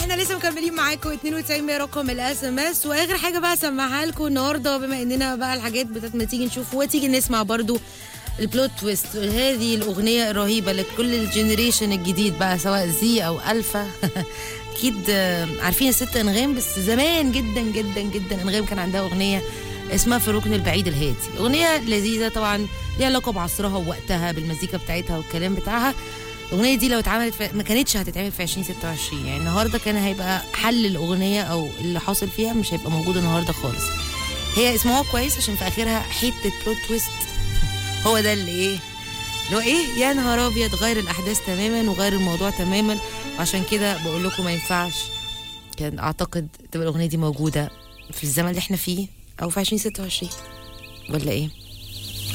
احنا لسه مكملين معاكم 92 رقم الاس ام اس واخر حاجه بقى اسمعها لكم النهارده بما اننا بقى الحاجات بتاعت ما تيجي نشوف وتيجي نسمع برضو البلوت تويست هذه الاغنيه الرهيبه لكل الجنريشن الجديد بقى سواء زي او الفا اكيد آه، عارفين الست انغام بس زمان جدا جدا جدا انغام كان عندها اغنيه اسمها في الركن البعيد الهادي اغنيه لذيذه طبعا ليها علاقه بعصرها ووقتها بالمزيكا بتاعتها والكلام بتاعها الاغنيه دي لو اتعملت في ما كانتش هتتعمل في 2026 يعني النهارده كان هيبقى حل الاغنيه او اللي حاصل فيها مش هيبقى موجود النهارده خالص هي اسمها كويس عشان في اخرها حته بلوت تويست هو ده اللي ايه اللي هو ايه يا نهار ابيض غير الاحداث تماما وغير الموضوع تماما وعشان كده بقول لكم ما ينفعش كان اعتقد تبقى الاغنيه دي موجوده في الزمن اللي احنا فيه او في 2026 ولا ايه